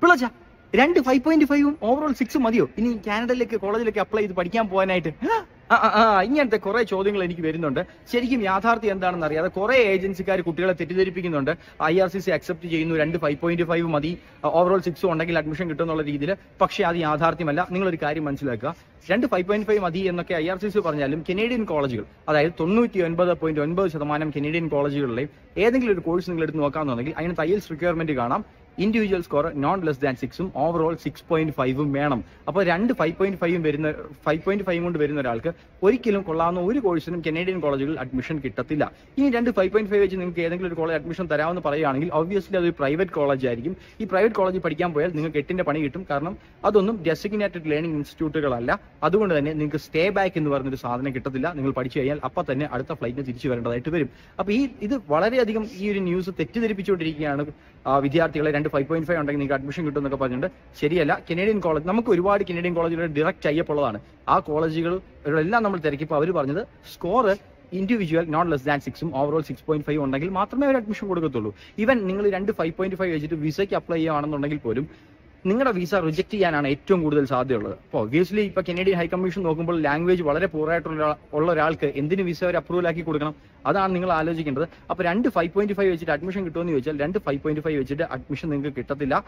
പിള്ളച്ച രണ്ട് five point ഫൈവും overall സിക്സും മതിയോ ഇനി കാനഡയിലേക്ക് കോളേജിലേക്ക് അപ്ലൈ ചെയ്ത് പഠിക്കാൻ പോകാനായിട്ട് ആ, ആ, ആ, ഇങ്ങനത്തെ കുറെ ചോദ്യങ്ങൾ എനിക്ക് വരുന്നുണ്ട് ശരിക്കും യാഥാർത്ഥ്യം എന്താണെന്ന് അറിയാതെ കുറെ ഏജൻസിക്കാർ കുട്ടികളെ തെറ്റിദ്ധരിപ്പിക്കുന്നുണ്ട് I R C C accept ചെയ്യുന്നു രണ്ട് ഫൈവ് പോയിന്റ് ഫൈവ് മതി ഓവറോൾ സിക്സും ഉണ്ടെങ്കിൽ അഡ്മിഷൻ കിട്ടും എന്നുള്ള രീതിയിൽ പക്ഷേ അത് യാഥാർത്ഥ്യമല്ല നിങ്ങളൊരു കാര്യം മനസ്സിലാക്കുക രണ്ട് ഫൈവ് പോയിന്റ് ഫൈവ് മതി എന്നൊക്കെ ഐ ആർ സി സി പറഞ്ഞാലും കനേഡിയൻ കോളേജുകൾ അതായത് തൊണ്ണൂറ്റി ഒൻപത് പോയിന്റ് ഒൻപത് ശതമാനം കനേഡിയൻ കോളേജുകളിലെയും ഏതെങ്കിലും ഒരു കോഴ്സ് നിങ്ങൾ എടുത്ത് നോക്കാമെന്നുണ്ടെങ്കിൽ അതിന് തയ്യൽസ് റിക്വയർമെന്റ് കാണാം individual score non less than സിക്സും ഓവറോൾ സിക്സ് പോയിന്റ് ഫൈവും വേണം അപ്പോൾ രണ്ട് ഫൈവ് പോയിന്റ് ഫൈവും വരുന്ന ഫൈവ് പോയിന്റ് ഫൈവ് കൊണ്ട് വരുന്ന ഒരാൾക്ക് ഒരിക്കലും കൊള്ളാവുന്ന ഒരു കോഴ്സിനും കനേഡിയൻ കോളേജുകളിൽ അഡ്മിഷൻ കിട്ടത്തില്ല ഇനി രണ്ട് ഫൈവ് പോയിന്റ് ഫൈവ് വെച്ച് നിങ്ങൾക്ക് ഏതെങ്കിലും ഒരു കോളേജ് അഡ്മിഷൻ തരാമെന്ന് പറയുകയാണെങ്കിൽ ഒബ്വിയസ്ലി അതൊരു പ്രൈവറ്റ് കോളേജ് ആയിരിക്കും ഈ പ്രൈവറ്റ് കോളേജിൽ പഠിക്കാൻ പോയാൽ നിങ്ങൾക്ക് എട്ടിന്റെ പണി കിട്ടും കാരണം അതൊന്നും ഡെസിഗ്നേറ്റഡ് ലേണിംഗ് ഇൻസ്റ്റിറ്റ്യൂട്ടുകളല്ല അതുകൊണ്ട് തന്നെ നിങ്ങൾക്ക് സ്റ്റേ ബാക്ക് എന്ന് പറഞ്ഞൊരു സാധനം കിട്ടത്തില്ല നിങ്ങൾ പഠിച്ചു കഴിഞ്ഞാൽ അപ്പൊ തന്നെ അടുത്ത ഫ്ലൈറ്റിന് തിരിച്ചു വരേണ്ടതായിട്ട് വരും അപ്പൊ ഈ ഇത് വളരെയധികം ഈ ഒരു ന്യൂസ് തെറ്റിദ്ധരിപ്പിച്ചുകൊണ്ടിരിക്കുകയാണ് ആ, വിദ്യാർത്ഥികളെ രണ്ട് ഫൈവ് പോയിന്റ് ഫൈവ് ഉണ്ടെങ്കിൽ നിങ്ങൾക്ക് അഡ്മിഷൻ കിട്ടും എന്നൊക്കെ പറഞ്ഞിട്ട് ശരിയല്ല കനേഡിയൻ കോളേജ് നമുക്ക് ഒരുപാട് കനേഡിയൻ കോളേജുകൾ ഡയറക്റ്റ് അയ്യപ്പുള്ളതാണ് ആ കോളേജുകൾ എല്ലാം നമ്മൾ തിരക്കിയപ്പോൾ അവർ പറഞ്ഞത് score individual not less than സിക്സും ഓവറോൾ സിക്സ് പോയിന്റ് ഫൈവ് ഉണ്ടെങ്കിൽ മാത്രമേ അവർ അഡ്മിഷൻ കൊടുക്കത്തുള്ളൂ ഈവൻ നിങ്ങൾ രണ്ട് ഫൈവ് പോയിന്റ് ഫൈവ് വെച്ചിട്ട് വിസയ്ക്ക് അപ്ലൈ ചെയ്യുകയാണെന്നുണ്ടെങ്കിൽ പോലും നിങ്ങളുടെ വിസ റിജക്ട് ചെയ്യാനാണ് ഏറ്റവും കൂടുതൽ സാധ്യതയുള്ളത് അപ്പോൾ ഒബ്വിയസ്ലി ഇപ്പൊ കനേഡിയൻ ഹൈ കമ്മീഷൻ നോക്കുമ്പോൾ ലാംഗ്വേജ് വളരെ പൂർ ആയിട്ടുള്ള ഒരാ- ഉള്ള ഒരാൾക്ക് എന്തിന് വിസ ഒരു അപ്രൂവൽ ആക്കി കൊടുക്കണം അതാണ് നിങ്ങൾ ആലോചിക്കേണ്ടത് അപ്പോൾ രണ്ട് ഫൈവ് പോയിന്റ് ഫൈവ് വെച്ചിട്ട് അഡ്മിഷൻ കിട്ടുമെന്ന് ചോദിച്ചാൽ രണ്ട് ഫൈവ് പോയിന്റ് ഫൈവ് വെച്ചിട്ട് അഡ്മിഷൻ നിങ്ങൾക്ക് കിട്ടത്തില്ല